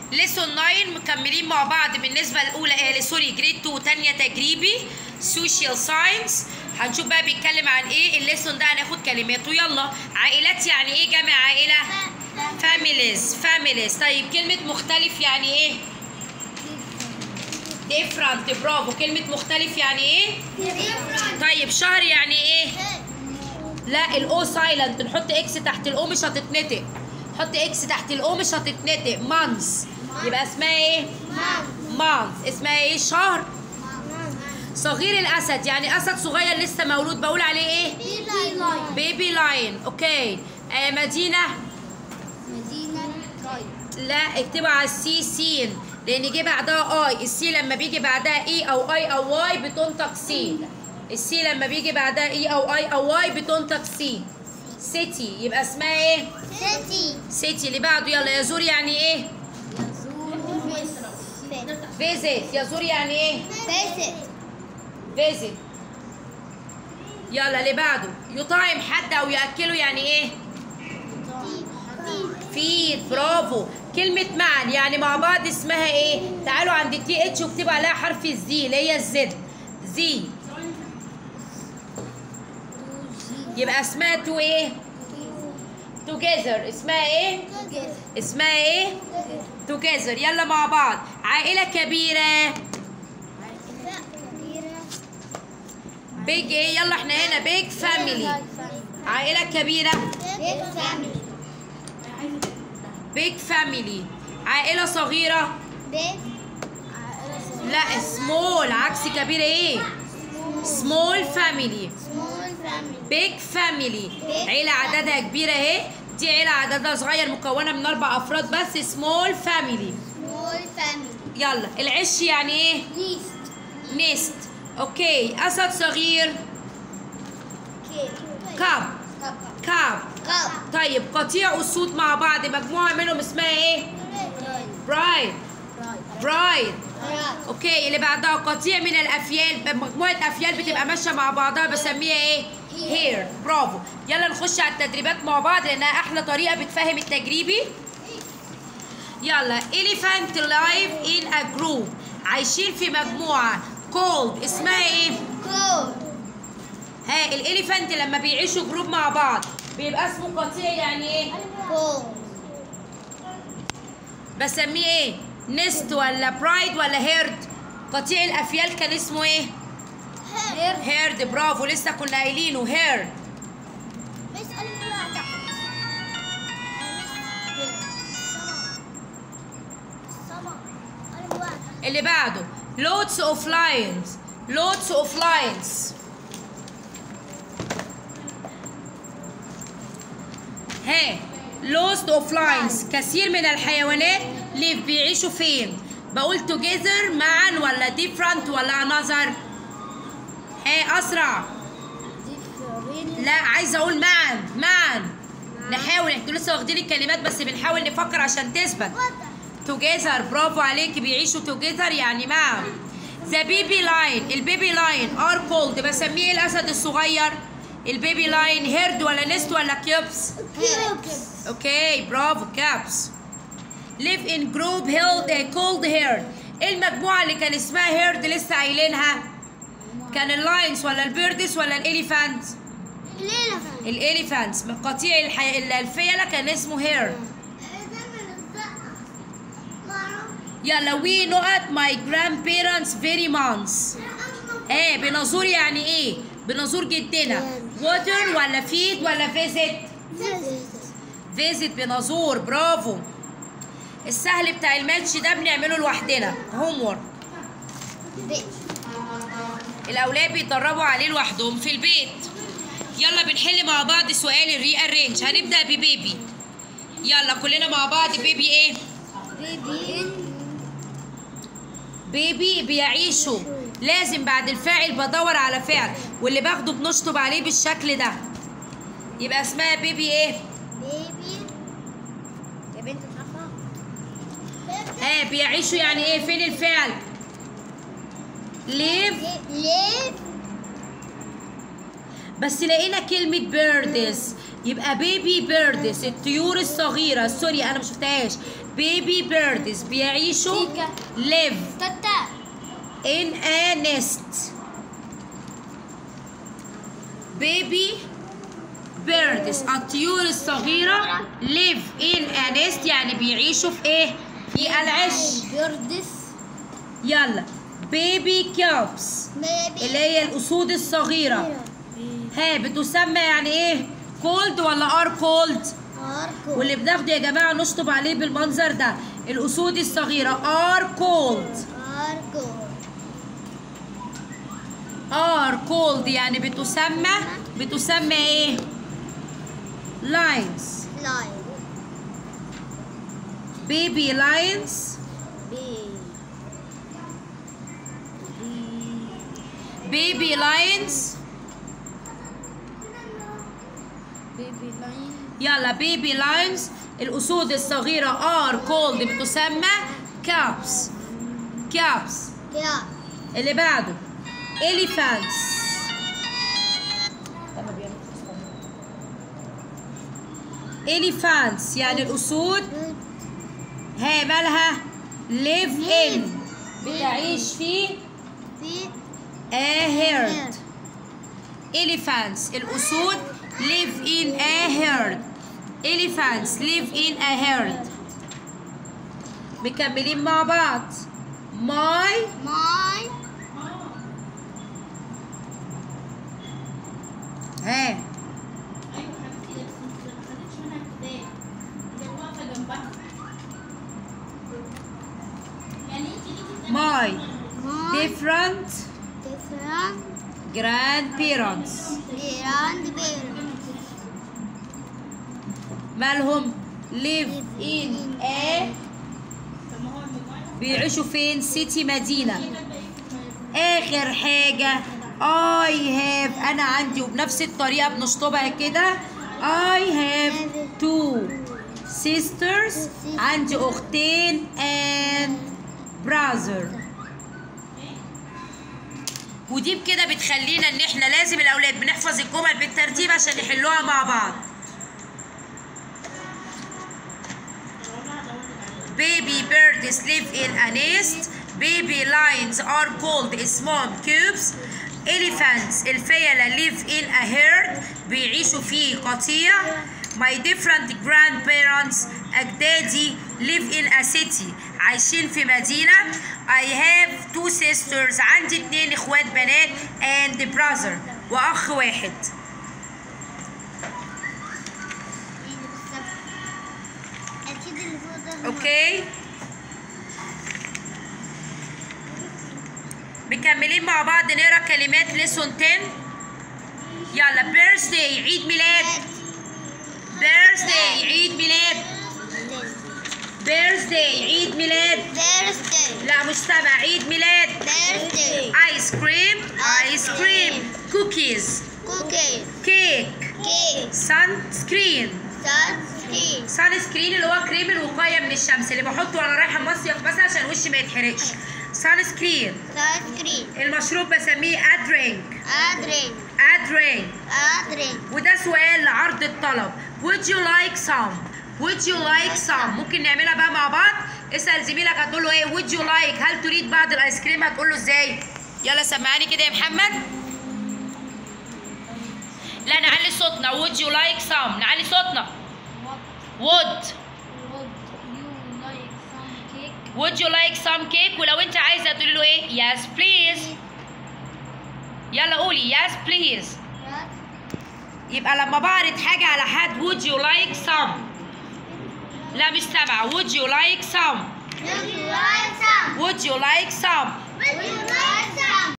ليسون 9 مكملين مع بعض بالنسبه الاولى آه سوري جريد 2 تانية تجريبي سوشيال ساينس هنشوف بقى بيتكلم عن ايه الليسون ده هناخد كلماته يلا عائلات يعني ايه جمع عائله فاميليز فاميليز طيب كلمه مختلف يعني ايه different برافو كلمه مختلف يعني ايه طيب شهر يعني ايه لا الاو سايلنت نحط اكس تحت الاو مش هتتنطق حط اكس تحت الاو مش هتتنطق مانث يبقى اسمها ايه مانث اسمها ايه شهر صغير الاسد يعني اسد صغير لسه مولود بقول عليه ايه بيبي لاين اوكي آه مدينه لا اكتبها على السي سين لان جه بعدها اي السي لما بيجي بعدها اي او اي او واي بتنطق سي السي لما بيجي بعدها اي او اي او واي بتنطق سي سيتي يبقى اسمها ايه سيتي اللي بعده يلا يزور يعني ايه فيزيت يزور يعني ايه فيزيت يلا اللي بعده يطعم حد او ياكله يعني ايه فيد برافو كلمة معا يعني مع بعض اسمها ايه؟ تعالوا عند التي اتش واكتبوا عليها حرف الزي اللي هي الزد زي يبقى اسمها تو ايه؟ توجذر اسمها ايه؟ اسمها ايه؟ توجذر يلا مع بعض عائلة كبيرة بيج ايه؟ يلا احنا هنا بيج فاميلي عائلة كبيرة بيج فاميلي عائلة صغيرة لا سمول عكس كبيرة ايه؟ سمول فاميلي بيج فاميلي عيلة عددها كبيرة اهي دي عيلة عددها صغير مكونة من أربع أفراد بس سمول فاميلي يلا العش يعني ايه؟ نيست اوكي أسد صغير كاب كاب طيب قطيع أسود مع بعض مجموعة منهم اسمها ايه؟ برايد برايد اوكي اللي بعدها قطيع من الافيال مجموعه افيال بتبقى ماشيه مع بعضها بسميها ايه هير برافو يلا نخش على التدريبات مع بعض لانها احلى طريقه بتفهم التجريبي يلا elephant live in a group عايشين في مجموعه cold اسمها ايه ها الاليفانت لما بيعيشوا جروب مع بعض بيبقى اسمه قطيع يعني ايه بسميه ايه نست ولا برايد ولا هيرد قطيع الافيال كان اسمه ايه هيرد برافو لسه كنا قايلينه هيرد اللي بعده loads of lions loads of lions ها loads of lions كثير من الحيوانات اللي بيعيشوا فين بقول together معا ولا different ولا another ها اسرع لا عايزه اقول معا معا نحاول احنا لسه واخدين الكلمات بس بنحاول نفكر عشان تثبت together برافو عليك بيعيشوا together يعني معا ذا بيبي لاين البيبي لاين ار كولد بسميه الاسد الصغير البيبي لاين هيرد ولا نست ولا كيوبس اوكي برافو كابس live in group held a cold herd المجموعة اللي كان اسمها هيرد لسه قايلينها كان اللاينز ولا البيردس ولا الاليفانت الاليفانتس من قطيع الحي... الفيلة كان اسمه هيرد يلا وي نقط my grandparents very months ايه بنزور يعني ايه بنزور جدنا water ولا feed ولا visit visit بنزور برافو السهل بتاع الماتش ده بنعمله لوحدنا هوم الاولاد بيتدربوا عليه لوحدهم في البيت يلا بنحل مع بعض سؤال الري ارينج هنبدا ببيبي يلا كلنا مع بعض بيبي ايه بيبي بيعيشوا لازم بعد الفاعل بدور على فعل واللي باخده بنشطب عليه بالشكل ده يبقى اسمها بيبي ايه يا بنت مش عارفه اه بيعيشوا يعني ايه فين الفعل live ليه بس لقينا كلمة بيردز يبقى بيبي بيردز الطيور الصغيرة سوري أنا ما شفتهاش baby birds بيعيشوا تيكا. live تتا in a nest baby birds الطيور الصغيرة live in a nest يعني بيعيشوا في ايه؟ في العش بيردس يلا baby cubs بيبي اللي هي الأسود الصغيرة ها بتسمى يعني ايه؟ cold ولا are cold؟ اركو واللي بناخده يا جماعة نشطب عليه بالمنظر ده الأسود الصغيرة are cold اركو are cold يعني بتسمى بتسمى ايه؟ lions لاين baby lions بي baby lions بيبي لاين يلا baby lions الأسود الصغيرة are called بتسمى calves calves يا اللي بعده elephants elephants يعني الأسود ها مالها live in بتعيش في في a herd elephants الأسود live in a herd elephants live in a herd مكملين مع بعض my ماي ها my ماي different different grandparents grand parents مالهم live in a بيعيشوا فين سيتي مدينة آخر حاجة I have أنا عندي وبنفس الطريقة بنشطبها كده I have two sisters عندي أختين and brother ودي بكده بتخلينا ان احنا لازم الاولاد بنحفظ الجمل بالترتيب عشان يحلوها مع بعض Baby birds live in a nest. Baby lions are called small cubes. Elephants الفيلة live in a herd بيعيشوا في قطيع. My different grandparents أجدادي live in a city عايشين في مدينة. I have two sisters عندي اتنين اخوات بنات and brother وأخ واحد. اكيد اللي فوق ده اوكي مكملين مع بعض نقرا كلمات ليسون 10 يلا بيرثداي عيد ميلاد بيرثداي عيد ميلاد بيرثداي عيد ميلاد بيرثداي لا مش سبع عيد ميلاد بيرثداي ايس كريم ايس كريم كوكيز كوكي كيك كيك سان سكرين سانسكرين سان سكرين اللي هو كريم الوقايه من الشمس اللي بحطه وانا رايحه مصيف بس عشان وشي ما يتحرقش سان سكرين سانسكرين المشروب بسميه ادرينك ادرين ادرينك ادرين وده سؤال لعرض الطلب would you like some would you like some ممكن نعملها بقى مع بعض اسال زميلك هتقول له ايه would you like هل تريد بعض الايس كريم هتقول له ازاي يلا سمعني كده يا محمد لا نعلي صوتنا would you like some نعلي صوتنا would would you like some cake ولو انت عايزه تقولي له ايه yes please يلا قولي yes please يبقى لما بعرض حاجة على حد would you like some لا مش سامعة would you like some Would you like some? would you like some Would you like some?